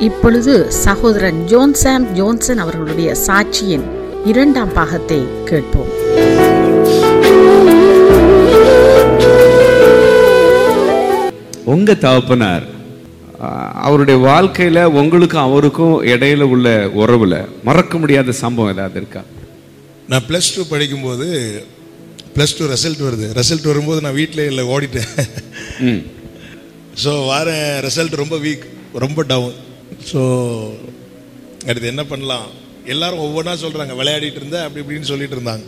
இப்பொழுது சகோதரன் ஜோன்சாம் ஜோன்சன் அவர்களுடைய சாட்சியின் இரண்டாம் பாகத்தை கேட்போம் உங்க தகப்பனார் ஆஹ், அவருடைய வாழ்க்கையில உங்களுக்கும் அவருக்கும் இடையில உள்ள உறவுல மறக்க முடியாத சம்பவம் ஏதாவது இருக்கா நான் ப்ளஸ் டூ படிக்கும்போது ப்ளஸ் டூ ரிசல்ட் வருது ரிசல்ட் வரும்போது நான் வீட்டில் இல்லை ஓடிட்டேன் ம் ஸோ வார ரிசல்ட் ரொம்ப வீக் ரொம்ப டவுன் ஸோ அடுத்து என்ன பண்ணலாம் எல்லாரும் ஒவ்வொன்றா சொல்கிறாங்க விளையாடிட்டு இருந்தேன் அப்படி இப்படின்னு சொல்லிட்டு இருந்தாங்க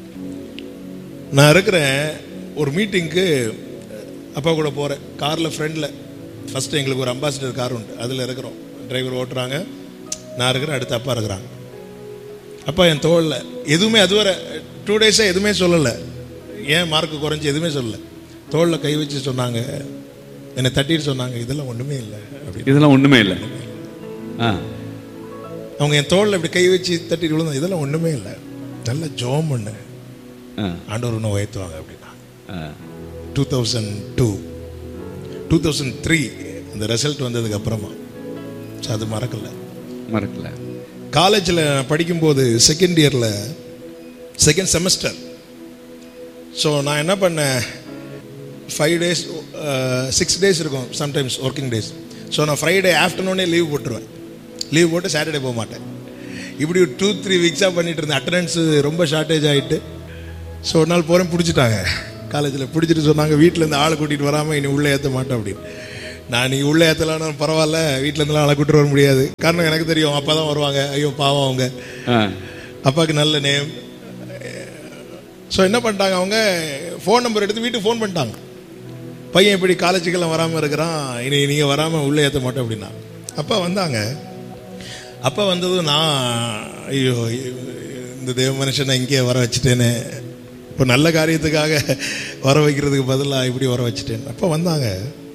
நான் இருக்கிறேன் ஒரு மீட்டிங்க்கு அப்பா கூட போகிறேன் காரில் ஃப்ரெண்டில் ஃபஸ்ட்டு எங்களுக்கு ஒரு அம்பாசிடர் கார் உண்டு அதில் இருக்கிறோம் டிரைவர் ஓட்டுறாங்க நான் இருக்கிறேன் அடுத்து அப்பா இருக்கிறாங்க அப்பா என் தோளில் எதுவுமே அதுவரை டூ டேஸாக எதுவுமே சொல்லலை ஏன் மார்க் குறைஞ்சி எதுவுமே சொல்லலை தோளில் கை வச்சு சொன்னாங்க என்னை தட்டிட்டு சொன்னாங்க இதெல்லாம் ஒன்றுமே இல்லை அப்படின்னு இதெல்லாம் ஒண்ணுமே இல்லை ஆ அவங்க என் தோளில் இப்படி கை வச்சு தட்டிட்டு விழுந்தாங்க இதெல்லாம் ஒன்றுமே இல்லை நல்ல ஜோம் பண்ணு ஆ ஆண்டவர் இன்னும் உயர்த்துவாங்க அப்படின்னா ஆ two thousand two two thousand three அந்த ரிசல்ட் வந்ததுக்கு அப்புறமா ஸோ அது மறக்கல மறக்கல காலேஜில் படிக்கும்போது செகண்ட் இயரில் செகண்ட் செமஸ்டர் ஸோ நான் என்ன பண்ணேன் ஃபைவ் டேஸ் சிக்ஸ் டேஸ் இருக்கும் சம்டைம்ஸ் ஒர்க்கிங் டேஸ் ஸோ நான் ஃப்ரைடே ஆஃப்டர்நூனே லீவ் போட்டுருவேன் லீவ் போட்டு சாட்டர்டே போக மாட்டேன் இப்படி ஒரு டூ த்ரீ வீக்ஸாக பண்ணிட்டு இருந்தேன் அட்டண்டன்ஸ் ரொம்ப ஷார்ட்டேஜ் ஆகிட்டு ஸோ ஒரு நாள் போகிறேன் பிடிச்சிட்டாங்க காலேஜில் பிடிச்சிட்டு சொன்னாங்க வீட்டிலேருந்து ஆளை கூட்டிகிட்டு வராமல் இனி உள்ளே ஏற்ற மாட்டேன் அப்படின்னு நான் நீ உள்ளே ஏற்றலான்னு பரவாயில்ல வீட்டிலேருந்துலாம் ஆளை கூட்டிட்டு வர முடியாது காரணம் எனக்கு தெரியும் அப்பா தான் வருவாங்க ஐயோ பாவம் அவங்க ஆ அப்பாவுக்கு நல்ல நேம் ஸோ என்ன பண்ணிட்டாங்க அவங்க ஃபோன் நம்பர் எடுத்து வீட்டுக்கு ஃபோன் பண்ணிட்டாங்க பையன் இப்படி காலேஜுக்கெல்லாம் வராமல் இருக்கிறான் இனி நீங்கள் வராமல் உள்ளே ஏற்ற மாட்டோம் அப்படின்னா அப்பா வந்தாங்க அப்பா வந்ததும் நான் ஐயோ இந்த தேவ மனுஷனை இங்கேயே வர வச்சுட்டேனே இப்போ நல்ல காரியத்துக்காக வர வைக்கிறதுக்கு பதிலாக இப்படி வர வச்சுட்டேன் அப்போ வந்தாங்க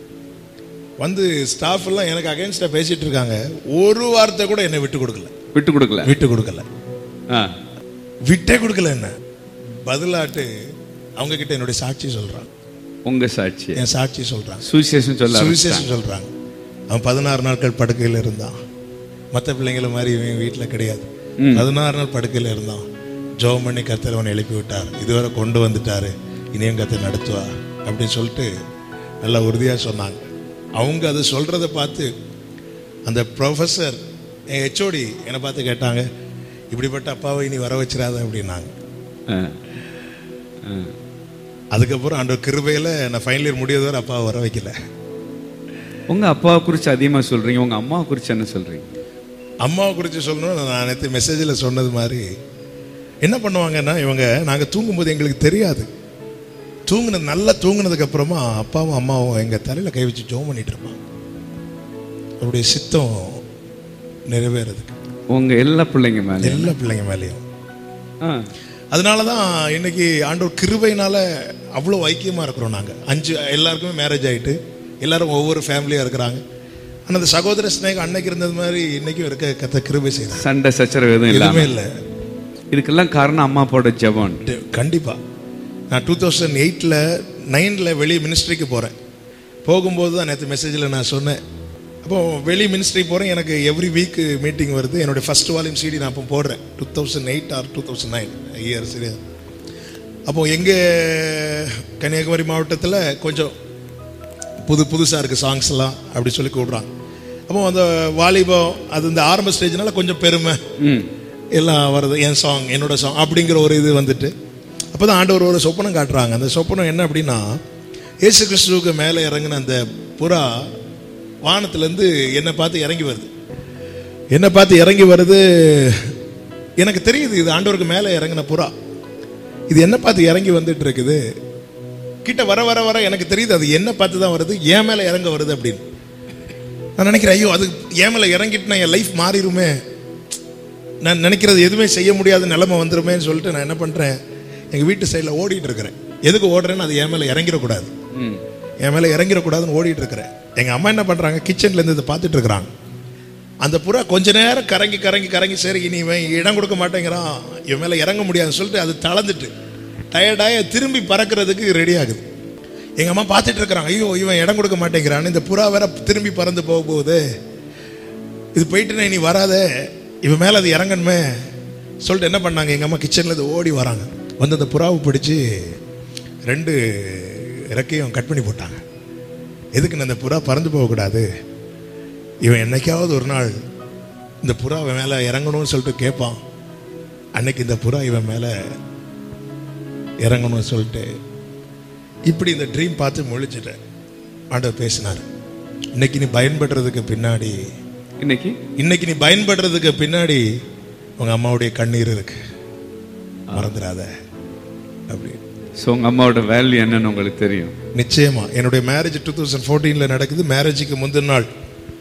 வந்து ஸ்டாஃப் எல்லாம் எனக்கு அகைன்ஸ்டாக பேசிட்டு இருக்காங்க ஒரு வார்த்தை கூட என்னை விட்டு கொடுக்கல விட்டு கொடுக்கல விட்டு கொடுக்கல ஆ விட்டே கொடுக்கல என்ன பதிலாட்டு அவங்க கிட்ட என்னுடைய சாட்சி சொல்றான் உங்க சாட்சி என் சாட்சி சொல்றாங்க சுவிசேஷம் சொல்ல சுவிசேஷம் சொல்றாங்க அவன் பதினாறு நாட்கள் படுக்கையில் இருந்தான் மற்ற பிள்ளைங்கள மாதிரி இவன் வீட்டில் கிடையாது ம். பதினாறு நாள் படுக்கையில் இருந்தான் ஜோம் பண்ணி கர்த்தர் அவனை எழுப்பி விட்டார் இதுவரை கொண்டு வந்துட்டாரு இனியும் கர்த்தர் நடத்துவார் அப்படின்னு சொல்லிட்டு நல்லா உறுதியாக சொன்னாங்க அவங்க அதை சொல்றத பார்த்து அந்த ப்ரொஃபஸர் என் ஹெச்ஓடி என்னை பார்த்து கேட்டாங்க இப்படிப்பட்ட அப்பாவை இனி வர வச்சிடாத அப்படின்னாங்க ஆ ஆ அதுக்கப்புறம் ஆண்டவர் கிருபையில் நான் ஃபைனல் இயர் முடியாத வரை அப்பாவை வர வைக்கல உங்க அப்பாவை குறிச்சு அதிகமா சொல்றீங்க உங்க அம்மாவை குறிச்சு என்ன சொல்றீங்க அம்மாவை குறித்து சொல்லணும் நான் நேற்று மெசேஜில் சொன்னது மாதிரி என்ன பண்ணுவாங்கன்னா இவங்க நாங்கள் தூங்கும்போது எங்களுக்கு தெரியாது தூங்குனது நல்லா தூங்குனதுக்கு அப்புறமா அப்பாவும் அம்மாவும் எங்கள் தலையில் கை வச்சு ஜோம் பண்ணிட்டு இருப்பாங்க அவருடைய சித்தம் நிறைவேறதுக்கு உங்க எல்லா பிள்ளைங்க மேல எல்லா பிள்ளைங்க மேலேயும் ஆ அதனால தான் இன்னைக்கு ஆண்டவர் கிருபையினால அவ்வளோ ஐக்கியமாக இருக்கிறோம் நாங்கள் அஞ்சு எல்லாருக்குமே மேரேஜ் ஆகிட்டு எல்லாரும் ஒவ்வொரு ஃபேமிலியாக இருக்கிறாங்க ஆனால் அந்த சகோதர ஸ்நேகம் அன்னைக்கு இருந்தது மாதிரி இன்னைக்கும் இருக்க கத்த கிருபை செய்கிறாங்க சண்டை சச்சரவு எதுவும் இல்லாம எதுவுமே இல்லை இதுக்கெல்லாம் காரணம் அம்மா அப்பாவோட ஜெபம் கண்டிப்பாக நான் டூ தௌசண்ட் எயிட்டில் நைனில் வெளியே மினிஸ்ட்ரிக்கு போகிறேன் போகும்போது தான் நேற்று மெசேஜில் நான் சொன்னேன் அப்போ வெளி மினிஸ்ட்ரி போகிறேன் எனக்கு எவ்ரி வீக் மீட்டிங் வருது என்னுடைய ஃபர்ஸ்ட் வால்யூம் சிடி நான் அப்போ போடுறேன் two thousand eight or two thousand nine year சரியா அப்போ எங்கள் கன்னியாகுமரி மாவட்டத்தில் கொஞ்சம் புது புதுசாக இருக்குது சாங்ஸ் எல்லாம் அப்படி சொல்லி கூப்பிட்றாங்க அப்போ அந்த வாலிபம் அது இந்த ஆரம்ப ஸ்டேஜ்னால கொஞ்சம் பெருமை ம் எல்லாம் வருது என் சாங் என்னோட சாங் அப்படிங்கிற ஒரு இது வந்துட்டு அப்போ தான் ஆண்டவர் ஒரு சொப்பனம் காட்டுறாங்க அந்த சொப்பனம் என்ன அப்படின்னா இயேசு கிறிஸ்துவுக்கு மேலே இறங்கின அந்த புறா வானத்துலேருந்து என்னை பார்த்து இறங்கி வருது என்னை பார்த்து இறங்கி வருது எனக்கு தெரியுது இது ஆண்டவருக்கு மேலே இறங்கின புறா இது என்ன பார்த்து இறங்கி வந்துட்டு இருக்குது கிட்ட வர வர வர எனக்கு தெரியுது அது என்ன பார்த்து தான் வருது என் மேலே இறங்க வருது அப்படின்னு நான் நினைக்கிறேன் ஐயோ அது என் மேலே இறங்கிட்டுனா என் லைஃப் மாறிடுமே நான் நினைக்கிறது எதுவுமே செய்ய முடியாத நிலைமை வந்துருமேன்னு சொல்லிட்டு நான் என்ன பண்ணுறேன் எங்கள் வீட்டு சைடில் ஓடிட்டு இருக்கிறேன் எதுக்கு ஓடுறேன்னு அது என் மேலே இறங்கிடக்கூடாது ம் என் மேலே இறங்கிடக்கூடாதுன்னு ஓடிட்டு இருக்கிறேன் எங்கள் அம்மா என்ன பண்ணுறாங்க கிச்சன்லேருந்து இதை பார்த்துட்டு இருக்கிறாங்க அந்த புறா கொஞ்ச நேரம் கறங்கி கறங்கி கறங்கி சரி இனி இவன் இடம் கொடுக்க மாட்டேங்கிறான் இவன் மேலே இறங்க முடியாதுன்னு சொல்லிட்டு அது தளர்ந்துட்டு டயர்டாய திரும்பி பறக்கிறதுக்கு ரெடி ஆகுது எங்கள் அம்மா பார்த்துட்டு இருக்கிறாங்க ஐயோ இவன் இடம் கொடுக்க மாட்டேங்கிறான் இந்த புறா வேற திரும்பி பறந்து போக போகுது இது போயிட்டு நீ வராத இவன் மேலே அது இறங்கணுமே சொல்லிட்டு என்ன பண்ணாங்க எங்கள் அம்மா கிச்சனில் இது ஓடி வராங்க வந்து அந்த புறாவை பிடிச்சி ரெண்டு இறக்கையும் கட் பண்ணி போட்டாங்க எதுக்கு அந்த புறா பறந்து போகக்கூடாது இவன் என்னைக்காவது ஒரு நாள் இந்த புறா இவன் மேலே இறங்கணும்னு சொல்லிட்டு கேட்பான் அன்னைக்கு இந்த புறா இவன் மேலே இறங்கணும்னு சொல்லிட்டு இப்படி இந்த ட்ரீம் பார்த்து முழிச்சிட்டேன் ஆண்டவர் பேசினார் இன்னைக்கு நீ பயன்படுறதுக்கு பின்னாடி இன்னைக்கு இன்னைக்கு நீ பயன்படுறதுக்கு பின்னாடி உங்க அம்மாவுடைய கண்ணீர் இருக்கு மறந்துடாத அப்படி ஸோ உங்க அம்மாவோட வேல்யூ என்னன்னு உங்களுக்கு தெரியும் நிச்சயமா என்னுடைய மேரேஜ் டூ தௌசண்ட் ஃபோர்டீனில் நடக்குது மேரேஜுக்கு முந்தின நாள்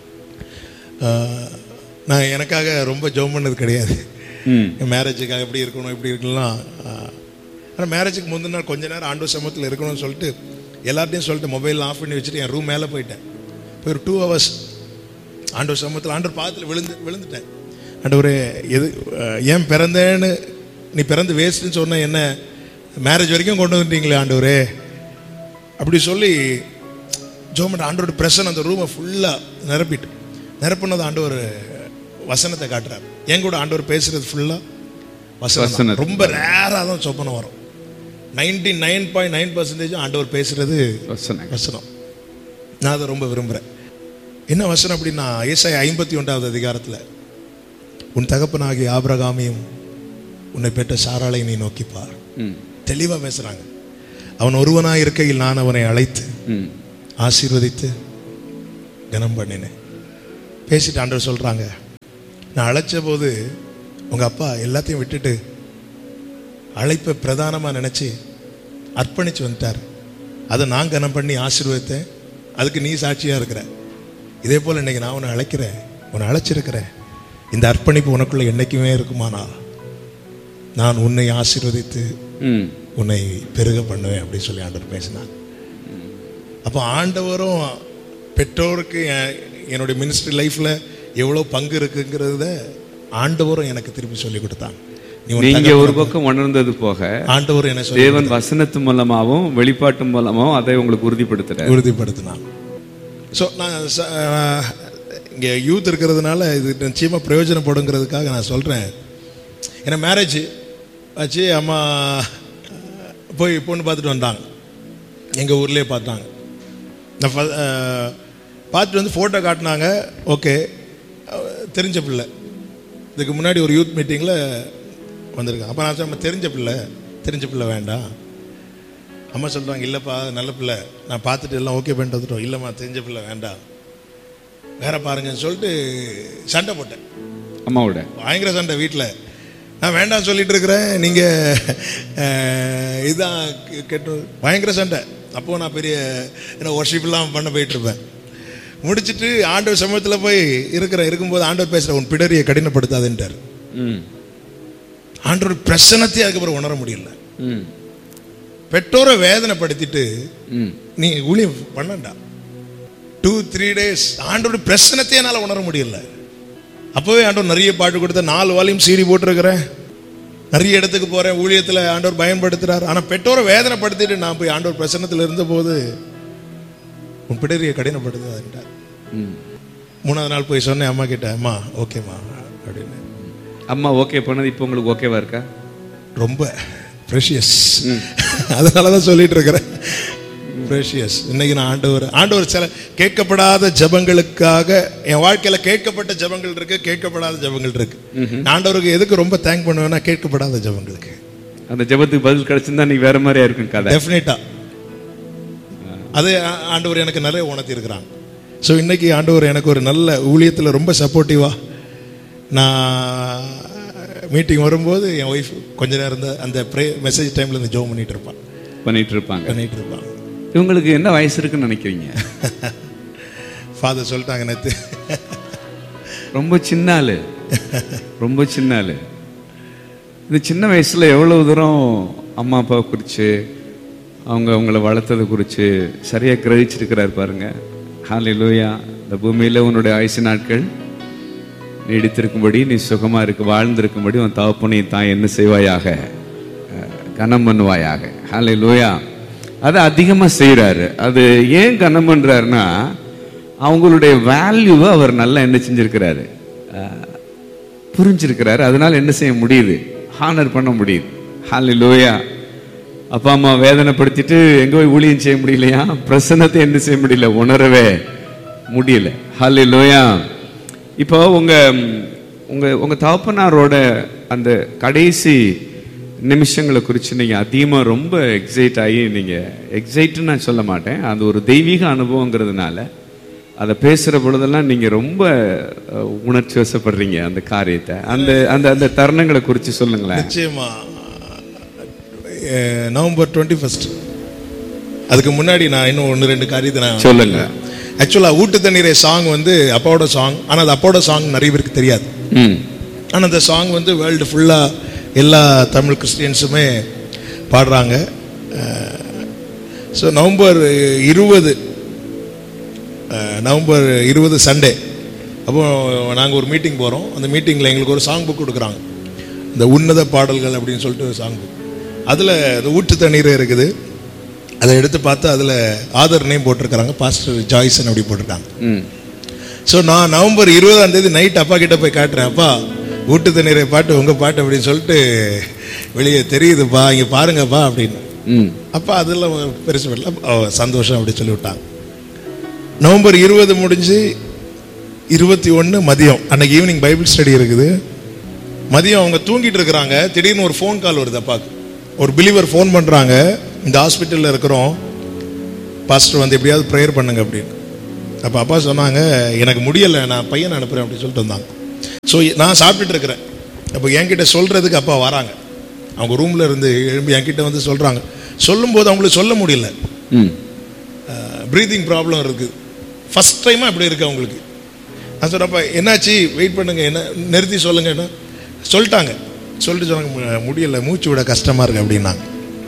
ஆஹ், நான் எனக்காக ரொம்ப ஜோம் பண்ணது கிடையாது ம் என் மேரேஜுக்காக எப்படி இருக்கணும் இப்படி இருக்கலாம் ஆனால் மேரேஜுக்கு முந்தின நாள் கொஞ்ச நேரம் ஆண்டு சமூகத்தில் இருக்கணும்னு சொல்லிட்டு எல்லார்ட்டையும் சொல்லிட்டு மொபைல் ஆஃப் பண்ணி வச்சுட்டு என் ரூம் மேலே போயிட்டேன் போய் ஒரு டூ ஹவர்ஸ் ஆண்டவர் சமூகத்தில் ஆண்டவர் பாதத்தில் விழுந்து விழுந்துட்டேன் ஆண்டவரே எது அஹ், ஏன் பிறந்தேன்னு நீ பிறந்து வேஸ்ட்டுன்னு சொன்ன என்ன மேரேஜ் வரைக்கும் கொண்டு வந்துட்டீங்களே ஆண்டவரே அப்படி சொல்லி ஜோமன் ஆண்டோட பிரசன் அந்த ரூமை ஃபுல்லாக நிரப்பிட்டு நிரப்புனது ஆண்டவர் வசனத்தை காட்டுறார் என் கூட ஆண்டவர் பேசுறது ஃபுல்லாக வசனம் வசனம். தான். ரொம்ப ரேராக தான் சொப்பனம் வரும் ninety nine point nine percentage ஆண்டவர் பேசுறது வசனம் வசனம் நான் அதை ரொம்ப விரும்புகிறேன் என்ன வசனம் அப்படின்னா ஏசாய் ஐம்பத்தி ஒன்றாவது அதிகாரத்தில் உன் தகப்பனாகிய ஆபிரகாமையும் உன்னை பெற்ற சாராளை நீ நோக்கிப்பார் ம் தெளிவாக பேசுகிறாங்க அவன் ஒருவனாய் இருக்கையில் நான் அவனை அழைத்து ம் ஆசீர்வதித்து கனம் பண்ணினேன் பேசிட்டு ஆண்டவர் சொல்கிறாங்க நான் அழைச்ச போது உங்கள் அப்பா எல்லாத்தையும் விட்டுட்டு அழைப்பை பிரதானமாக நினச்சி அர்ப்பணித்து வந்துட்டார் அதை நான் கனம் பண்ணி ஆசீர்வதித்தேன் அதுக்கு நீ சாட்சியாக இருக்கிற இதே போல் இன்னைக்கு நான் உன்னை அழைக்கிறேன் உன்னை அழைச்சிருக்கிறேன் இந்த அர்ப்பணிப்பு உனக்குள்ள என்னைக்குமே இருக்குமானா நான் உன்னை ஆசீர்வதித்து ம் உன்னை பெருக பண்ணுவேன் அப்படின்னு சொல்லி ஆண்டவர் பேசினார் அப்போ ஆண்டவரும் பெற்றோருக்கு என்- என்னுடைய மினிஸ்ட்ரி லைஃப்ல எவ்வளோ பங்கு இருக்குங்கிறத ஆண்டவரும் எனக்கு திருப்பி சொல்லி கொடுத்தாங்க நீ உன் நீங்க தகப்பனை- ஒரு பக்கம் உணர்ந்தது போக ஆண்டவர் என்ன சொல்லி தேவன் வசனத்து மூலமாவும் வெளிப்பாட்டு மூலமாவும் அதை உங்களுக்கு உறுதிப்படுத்துறாரு உறுதிப்படுத்தினான் ஸோ நான் ச- ஆஹ், இங்கே யூத் இருக்கிறதுனால இது நிச்சயமாக பிரயோஜனப்படுங்கிறதுக்காக நான் சொல்கிறேன் ஏன்னா மேரேஜ் ஆச்சு அம்மா போய் பொண்ணு பார்த்துட்டு வந்தாங்க எங்கள் ஊர்லேயே பார்த்தாங்க நான் ஃப- ஆஹ், பார்த்துட்டு வந்து ஃபோட்டோ காட்டினாங்க ஓகே தெரிஞ்ச பிள்ளை இதுக்கு முன்னாடி ஒரு யூத் மீட்டிங்கில் வந்திருக்காங்க அப்போ நான் சொன்னேன் தெரிஞ்ச பிள்ளை தெரிஞ்ச பிள்ளை வேண்டாம் அம்மா சொல்கிறாங்க இல்லைப்பா நல்ல பிள்ளை நான் பார்த்துட்டு எல்லாம் ஓகே பண்ணிட்டு வந்துட்டோம் இல்லைம்மா தெரிஞ்ச பிள்ளை வேண்டாம் வேற பாருங்கன்னு சொல்லிட்டு சண்டை போட்டேன் அம்மாவோட பயங்கர சண்டை வீட்டில் நான் வேண்டாம் சொல்லிட்டு இருக்கிறேன் நீங்கள் இதான் கேட்டு பயங்கர சண்டை அப்போது நான் பெரிய என்ன ஒர்ஷிப்லாம் பண்ண போயிட்டு இருப்பேன் முடிச்சிட்டு ஆண்டவர் சமயத்தில் போய் இருக்கிற இருக்கும்போது ஆண்டவர் பேசுகிற உன் பிடரியை கடினப்படுத்தாதுன்ட்டார் ம் ஆண்டவர் பிரசனத்தை அதுக்கப்புறம் உணர முடியல ம் பெற்றோரை வேதனைப்படுத்திட்டு ம் நீ ஊழியம் பண்ணண்டா டூ த்ரீ டேஸ் ஆண்டோட பிரச்சனத்தையே என்னால் உணர முடியல அப்போவே ஆண்டவர் நிறைய பாட்டு கொடுத்த நாலு வாலியும் சீடி போட்டிருக்கிறேன் நிறைய இடத்துக்கு போகிறேன் ஊழியத்தில் ஆண்டவர் பயன்படுத்துறார் ஆனால் பெற்றோரை வேதனைப்படுத்திட்டு நான் போய் ஆண்டவர் பிரசன்னத்தில் இருந்தபோது உன் பிடரியை கடினப்படுத்தாதுன்றார் ம் மூணாவது நாள் போய் சொன்னேன் அம்மா கிட்ட அம்மா ஓகேம்மா அப்படின்னு அம்மா ஓகே பண்ணது இப்போ உங்களுக்கு ஓகேவா இருக்கா ரொம்ப ப்ரெஷியஸ் அதனால தான் சொல்லிட்டு இருக்கிறேன் ப்ரெஷியஸ் இன்னைக்கு நான் ஆண்டவர் ஆண்டவர் சில கேட்கப்படாத ஜெபங்களுக்காக என் வாழ்க்கையில கேட்கப்பட்ட ஜெபங்கள் இருக்கு கேட்கப்படாத ஜெபங்கள் இருக்கு நான் ஆண்டவருக்கு எதுக்கு ரொம்ப தேங்க் பண்ணுவேன்னா கேட்கப்படாத ஜெபங்களுக்கு அந்த ஜெபத்துக்கு பதில் கிடைச்சிருந்தா நீ வேற மாதிரியா இருக்கும் கதை டெஃபினட்டா அது ஆ- ஆண்டவர் எனக்கு நிறைய உணர்த்தி இருக்கிறாங்க ஸோ இன்னைக்கு ஆண்டவர் எனக்கு ஒரு நல்ல ஊழியத்தில் ரொம்ப சப்போர்ட்டிவா நான் மீட்டிங் வரும்போது என் ஒய்ஃப் கொஞ்ச நேரம் தான் அந்த ப்ரே மெசேஜ் டைமில் இந்த ஜோம் பண்ணிட்டு இருப்பான் பண்ணிட்டு இருப்பாங்க பண்ணிட்டு இருப்பான் இவங்களுக்கு என்ன வயசு இருக்குன்னு நினைக்கிறீங்க ஃபாதர் சொல்லிட்டாங்க நேற்று ரொம்ப சின்ன ஆளு ரொம்ப சின்ன ஆளு இந்த சின்ன வயசுல எவ்வளவு தூரம் அம்மா அப்பாவை குறித்து அவங்க அவங்கள வளர்த்ததை குறித்து சரியா கிரகிச்சிருக்கிறார் பாருங்க ஹாலே லூயா இந்த பூமியில உன்னுடைய ஆயுசு நாட்கள் நீடித்திருக்கும்படி நீ சுகமா இருக்கு வாழ்ந்திருக்கும்படி உன் தகப்பனையும் தான் என்ன செய்வாயாக அஹ், கனம் பண்ணுவாயாக ஹாலே லூயா அதை அதிகமா செய்றாரு அது ஏன் கனம் பண்றாருன்னா அவங்களுடைய வேல்யூவை அவர் நல்லா என்ன செஞ்சிருக்கிறாரு அஹ், புரிஞ்சிருக்கிறாரு அதனால என்ன செய்ய முடியுது ஹானர் பண்ண முடியுது ஹாலி லோயா அப்பா அம்மா வேதனைப்படுத்திட்டு எங்க போய் ஊழியம் செய்ய முடியலையா பிரசன்னத்தை என்ன செய்ய முடியல உணரவே முடியல ஹாலி லோயா இப்போ உங்க ம், உங்க உங்க தகப்பனாரோட அந்த கடைசி நிமிஷங்களை குறித்து நீங்க அதிகமா ரொம்ப எக்ஸைட் ஆகி நீங்க எக்ஸைட்னு நான் சொல்ல மாட்டேன் அது ஒரு தெய்வீக அனுபவங்கிறதுனால அதை பேசுற பொழுதெல்லாம் நீங்க ரொம்ப அஹ், உணர்ச்சி வசப்படுறீங்க அந்த காரியத்தை அந்த அந்த அந்த தருணங்களை குறித்து சொல்லுங்களேன் நிச்சயமா அஹ், நவம்பர் டுவெண்ட்டி ஃபர்ஸ்ட் அதுக்கு முன்னாடி நான் இன்னும் ஒன்று ரெண்டு காரியத்தை நான் சொல்லுங்க ஆக்சுவலாக ஊட்டு தண்ணீரை சாங் வந்து அப்பாவோட சாங் ஆனால் அது அப்பாவோட சாங் நிறைய பேருக்கு தெரியாது ம் ஆனால் அந்த சாங் வந்து வேர்ல்டு ஃபுல்லாக எல்லா தமிழ் கிறிஸ்டியன்ஸுமே பாடுறாங்க ஸோ நவம்பர் இருபது நவம்பர் இருபது சண்டே அப்போ நாங்கள் ஒரு மீட்டிங் போகிறோம் அந்த மீட்டிங்கில் எங்களுக்கு ஒரு சாங் புக் கொடுக்குறாங்க இந்த உன்னத பாடல்கள் அப்படின்னு சொல்லிட்டு ஒரு சாங் புக் அதில் அந்த ஊற்று தண்ணீர் இருக்குது அதை எடுத்து பார்த்து அதில் ஆதர் நேம் போட்டிருக்கிறாங்க பாஸ்டர் ஜாய்சன் அப்படி போட்டிருக்காங்க ம் ஸோ நான் நவம்பர் இருபதாம் தேதி நைட் அப்பா கிட்ட போய் காட்டுறேன் அப்பா ஊட்டு தண்ணீரை பாட்டு உங்கள் பாட்டு அப்படின்னு சொல்லிட்டு வெளியே தெரியுதுப்பா இங்கே பாருங்கப்பா அப்படின்னு ம் அப்பா அதெல்லாம் பெருசு பண்ணல ஓ, சந்தோஷம் அப்படி சொல்லி விட்டாங்க நவம்பர் இருபது முடிஞ்சு இருபத்தி ஒன்று மதியம் அன்னைக்கு ஈவினிங் பைபிள் ஸ்டடி இருக்குது மதியம் அவங்க தூங்கிட்டு இருக்கிறாங்க திடீர்னு ஒரு ஃபோன் கால் வருது அப்பாவுக்கு ஒரு பிலீவர் ஃபோன் பண்ணுறாங்க இந்த ஹாஸ்பிட்டலில் இருக்கிறோம் பாஸ்டர் வந்து எப்படியாவது ப்ரேயர் பண்ணுங்க அப்படின்னு அப்போ அப்பா சொன்னாங்க எனக்கு முடியலை நான் பையனை அனுப்புகிறேன் அப்படின்னு சொல்லிட்டு வந்தாங்க ஸோ நான் சாப்பிட்டுட்டு இருக்கிறேன் அப்போ என்கிட்ட சொல்கிறதுக்கு அப்பா வராங்க அவங்க ரூமில் இருந்து எழும்பி என்கிட்ட வந்து சொல்கிறாங்க சொல்லும்போது அவங்களுக்கு சொல்ல முடியல ம் ப்ரீதிங் ப்ராப்ளம் இருக்குது ஃபஸ்ட் டைமாக இப்படி இருக்கு அவங்களுக்கு நான் சொன்னப்ப என்னாச்சு வெயிட் பண்ணுங்க என்ன நிறுத்தி சொல்லுங்க என்ன சொல்லிட்டாங்க சொல்லிட்டு சொன்னாங்க "மு- முடியல மூச்சு விட கஷ்டமாக இருக்கு அப்படின்னாங்க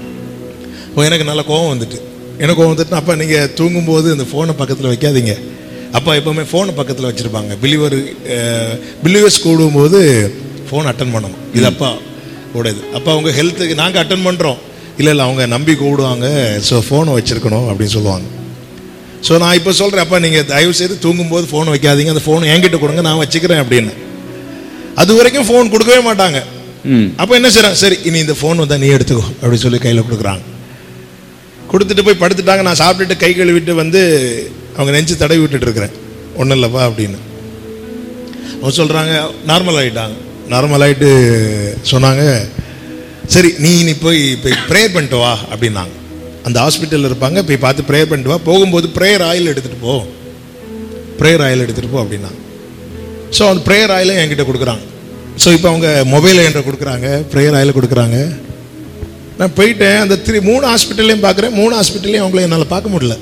இப்போ எனக்கு நல்ல கோவம் வந்துட்டு எனக்கு கோவம் வந்துட்டு அப்பா நீங்கள் தூங்கும்போது இந்த ஃபோனை பக்கத்தில் வைக்காதீங்க அப்பா எப்போவுமே ஃபோனை பக்கத்தில் வச்சுருப்பாங்க பிலிவர் பிலிவர்ஸ் கூடும்போது ஃபோன் அட்டன் பண்ணணும் இது அப்பா கூடாது அப்பா அவங்க ஹெல்த்துக்கு நாங்கள் அட்டன் பண்ணுறோம் இல்லை இல்லை அவங்க நம்பி கூடுவாங்க ஸோ ஃபோனை வச்சுருக்கணும் அப்படின்னு சொல்லுவாங்க ஸோ நான் இப்போ சொல்கிறேன் அப்பா நீங்கள் தயவு செய்து தூங்கும்போது ஃபோன் வைக்காதீங்க அந்த ஃபோனை என்கிட்ட கொடுங்க நான் வச்சுக்கிறேன் அப்படின்னு அது வரைக்கும் ஃபோன் கொடுக்கவே மாட்டாங்க ம் அப்போ என்ன செய்றாங்க சரி இனி இந்த ஃபோன் வந்தால் நீ எடுத்துக்கோ அப்படின்னு சொல்லி கையில் கொடுக்குறாங்க கொடுத்துட்டு போய் படுத்துட்டாங்க நான் சாப்பிட்டுட்டு கை கழுவிட்டு வந்து அவங்க நெஞ்சு தடவி விட்டுட்டு இருக்கிறேன் ஒன்றும் இல்லைப்பா அப்படின்னு அவங்க சொல்கிறாங்க நார்மல் ஆகிட்டாங்க நார்மல் ஆகிட்டு சொன்னாங்க சரி நீ நீ போய் போய் ப்ரேயர் பண்ணிட்டு வா அப்படின்னாங்க அந்த ஹாஸ்பிட்டலில் இருப்பாங்க போய் பார்த்து ப்ரேயர் பண்ணிட்டு வா போகும்போது ப்ரேயர் ஆயில் எடுத்துகிட்டு போ ப்ரேயர் ஆயில் எடுத்துகிட்டு போ அப்படின்னாங்க ஸோ அந்த ப்ரேயர் ஆயிலும் என்கிட்ட கொடுக்குறாங்க ஸோ இப்போ அவங்க மொபைல் என்கிட்ட கொடுக்குறாங்க ப்ரேயர் ஆயில் கொடுக்குறாங்க நான் போயிட்டேன் அந்த த்ரீ மூணு ஹாஸ்பிட்டல்லையும் பார்க்குறேன் மூணு ஹாஸ்பிட்டல்லையும் அவங்கள என்னால் பார்க்க முடியல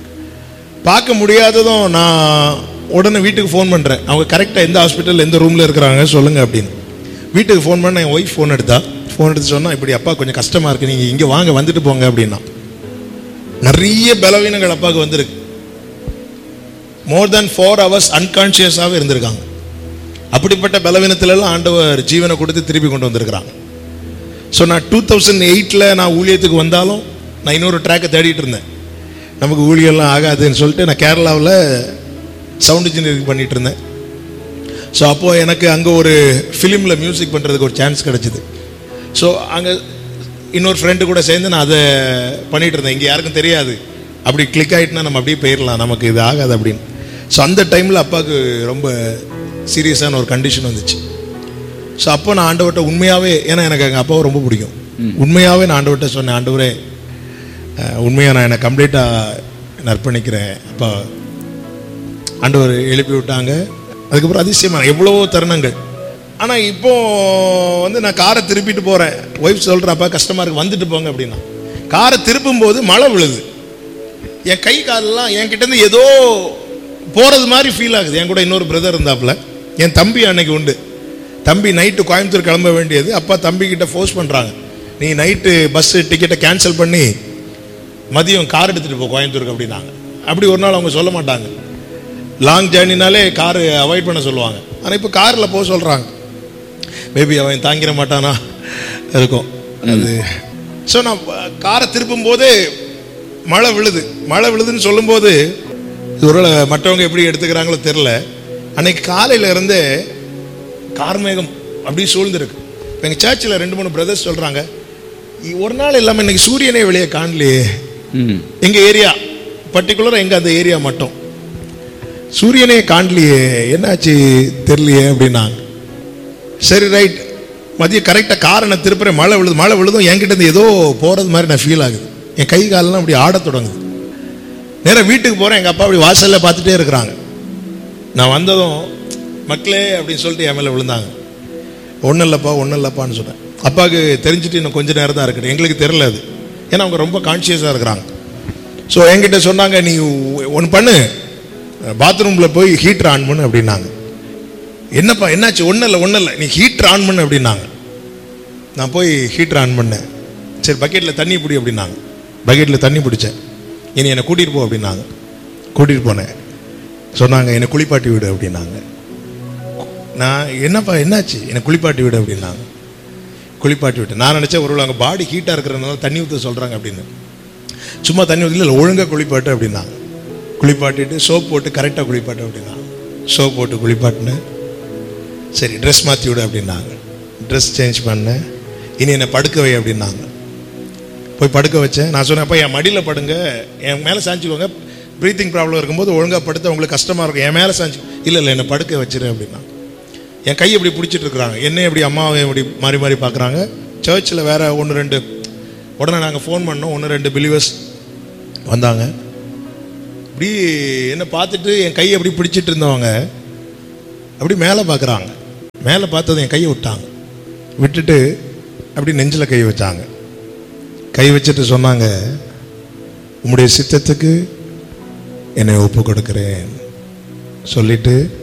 பார்க்க முடியாததும் நான் உடனே வீட்டுக்கு ஃபோன் பண்ணுறேன் அவங்க கரெக்டாக எந்த ஹாஸ்பிட்டல் எந்த ரூமில் இருக்கிறாங்க சொல்லுங்கள் அப்படின்னு வீட்டுக்கு ஃபோன் பண்ண என் ஒய்ஃப் ஃபோன் எடுத்தா ஃபோன் எடுத்து சொன்னால் இப்படி அப்பா கொஞ்சம் கஷ்டமாக இருக்குது நீங்கள் இங்கே வாங்க வந்துட்டு போங்க அப்படின்னா நிறைய பலவீனங்கள் அப்பாவுக்கு வந்திருக்கு மோர் தேன் ஃபோர் ஹவர்ஸ் அன்கான்ஷியஸாகவே இருந்திருக்காங்க அப்படிப்பட்ட பலவீனத்திலெல்லாம் ஆண்டவர் ஜீவனை கொடுத்து திருப்பி கொண்டு வந்திருக்கிறாங்க ஸோ நான் டூ தௌசண்ட் எயிட்டில் நான் ஊழியத்துக்கு வந்தாலும் நான் இன்னொரு ட்ராக்கை தேடிட்டு இருந்தேன் நமக்கு ஊழியெல்லாம் ஆகாதுன்னு சொல்லிட்டு நான் கேரளாவில் சவுண்ட் இன்ஜினியரிங் பண்ணிட்டு இருந்தேன் ஸோ அப்போது எனக்கு அங்கே ஒரு ஃபிலிமில் மியூசிக் பண்ணுறதுக்கு ஒரு சான்ஸ் கிடச்சிது ஸோ அங்கே இன்னொரு ஃப்ரெண்டு கூட சேர்ந்து நான் அதை பண்ணிட்டு இருந்தேன் இங்கே யாருக்கும் தெரியாது அப்படி கிளிக் ஆகிட்டுனா நம்ம அப்படியே போயிடலாம் நமக்கு இது ஆகாது அப்படின்னு ஸோ அந்த டைமில் அப்பாவுக்கு ரொம்ப சீரியஸான ஒரு கண்டிஷன் வந்துச்சு ஸோ அப்போ நான் ஆண்டவர்கிட்ட உண்மையாகவே ஏன்னா எனக்கு எங்கள் அப்பாவை ரொம்ப பிடிக்கும் உண்மையாகவே நான் ஆண்டவர்கிட்ட சொன்னேன் ஆண்டவரே உண்மையாக நான் என்னை கம்ப்ளீட்டாக அர்ப்பணிக்கிறேன் அப்பா ஆண்டவர் எழுப்பி விட்டாங்க அதுக்கப்புறம் அதிசயமான எவ்வளவோ தருணங்கள் ஆனால் இப்போ வந்து நான் காரை திருப்பிட்டு போகிறேன் ஒய்ஃப் சொல்கிறப்பா கஷ்டமாக இருக்கு வந்துட்டு போங்க அப்படின்னா காரை திருப்பும் போது மழை விழுது என் கை காலெல்லாம் என்கிட்டேருந்து ஏதோ போகிறது மாதிரி ஃபீல் ஆகுது என் கூட இன்னொரு பிரதர் இருந்தாப்புல என் தம்பி அன்னைக்கு உண்டு தம்பி நைட்டு கோயம்புத்தூர் கிளம்ப வேண்டியது அப்பா தம்பி கிட்ட ஃபோர்ஸ் பண்ணுறாங்க நீ நைட்டு பஸ் டிக்கெட்டை கேன்சல் பண்ணி மதியம் கார் எடுத்துகிட்டு போ கோயம்புத்தூருக்கு அப்படின்னாங்க அப்படி ஒரு நாள் அவங்க சொல்ல மாட்டாங்க லாங் ஜேர்னினாலே கார் அவாய்ட் பண்ண சொல்லுவாங்க ஆனால் இப்போ காரில் போக சொல்கிறாங்க மேபி அவன் தாங்கிட மாட்டானா இருக்கும் அது ஸோ நான் காரை திருப்பும் போது மழை விழுது மழை விழுதுன்னு சொல்லும்போது இது ஒரு மற்றவங்க எப்படி எடுத்துக்கிறாங்களோ தெரில அன்னைக்கு காலையில இருந்தே கார்மேகம் அப்படி சூழ்ந்திருக்கு இப்போ எங்கள் சர்ச்சில் ரெண்டு மூணு பிரதர்ஸ் சொல்கிறாங்க ஒரு நாள் இல்லாமல் இன்னைக்கு சூரியனே வெளியே காணலையே ம் எங்கள் ஏரியா பர்டிகுலராக எங்கள் அந்த ஏரியா மட்டும் சூரியனே காணலையே என்னாச்சு தெரியலையே அப்படின்னாங்க சரி ரைட் மதியம் கரெக்டாக காரை திருப்புறேன் மழை விழுது மழை விழுதும் என்கிட்ட இருந்து ஏதோ போகிறது மாதிரி நான் ஃபீல் ஆகுது என் கை காலெல்லாம் அப்படி ஆடத் தொடங்குது நேராக வீட்டுக்கு போகிறேன் எங்கள் அப்பா அப்படி வாசலில் பார்த்துட்டே இருக்கிறாங்க நான் வந்ததும் மக்களே அப்படின்னு சொல்லிட்டு என் மேலே விழுந்தாங்க ஒன்றும் இல்லைப்பா ஒன்றும் இல்லைப்பான்னு சொன்னேன் அப்பாவுக்கு தெரிஞ்சுட்டு இன்னும் கொஞ்ச நேரம் தான் இருக்கட்டும் எங்களுக்கு தெரியல அது ஏன்னா அவங்க ரொம்ப கான்ஷியஸாக இருக்கிறாங்க ஸோ என்கிட்ட சொன்னாங்க நீ ஒன்று பண்ணு பாத்ரூமில் போய் ஹீட்டர் ஆன் பண்ணு அப்படின்னாங்க என்னப்பா என்னாச்சு ஒன்றும் இல்லை ஒன்றும் இல்லை நீ ஹீட்டர் ஆன் பண்ணு அப்படின்னாங்க நான் போய் ஹீட்டர் ஆன் பண்ணேன் சரி பக்கெட்டில் தண்ணி பிடி அப்படின்னாங்க பக்கெட்டில் தண்ணி பிடிச்சேன் இனி என்னை கூட்டிகிட்டு போ அப்படின்னாங்க கூட்டிகிட்டு போனேன் சொன்னாங்க என்னை குளிப்பாட்டி விடு அப்படின்னாங்க நான் என்னப்பா என்னாச்சு என்னை குளிப்பாட்டி விடு அப்படின்னாங்க குளிப்பாட்டி விட்டேன் நான் நினச்சேன் ஒருவேளை அங்கே பாடி ஹீட்டாக இருக்கிறதுனால தண்ணி ஊற்ற சொல்கிறாங்க அப்படின்னு சும்மா தண்ணி ஊற்றல இல்லை ஒழுங்காக குளிப்பாட்டு அப்படின்னாங்க குளிப்பாட்டிட்டு சோப் போட்டு கரெக்டாக குளிப்பாட்டு அப்படின்னாங்க சோப் போட்டு குளிப்பாட்டினேன் சரி ட்ரெஸ் மாற்றி விடு அப்படின்னாங்க ட்ரெஸ் சேஞ்ச் பண்ணேன் இனி என்னை படுக்க வை அப்படின்னாங்க போய் படுக்க வச்சேன் நான் சொன்னேன் அப்போ என் மடியில் படுங்க என் மேலே சாஞ்சிக்கோங்க ப்ரீத்திங் ப்ராப்ளம் இருக்கும்போது ஒழுங்காக படுத்து உங்களுக்கு கஷ்டமாக இருக்கும் என் மேலே சாஞ்சி இல்லை இல்லை என்னை படுக்க வச்சிரு அப்படின்னா என் கை இப்படி பிடிச்சிட்டு இருக்கிறாங்க என்ன இப்படி அம்மாவை இப்படி மாறி மாறி பார்க்குறாங்க சர்ச்சில் வேற ஒன்று ரெண்டு உடனே நாங்கள் ஃபோன் பண்ணோம் ஒன்று ரெண்டு பிலிவர்ஸ் வந்தாங்க இப்படி என்ன பார்த்துட்டு என் கையை அப்படி பிடிச்சிட்டு இருந்தவங்க அப்படி மேலே பார்க்குறாங்க மேலே பார்த்தது என் கையை விட்டாங்க விட்டுட்டு அப்படி நெஞ்சில் கை வச்சாங்க கை வச்சுட்டு சொன்னாங்க உம்முடைய சித்தத்துக்கு என்னை ஒப்பு கொடுக்கிறேன் சொல்லிட்டு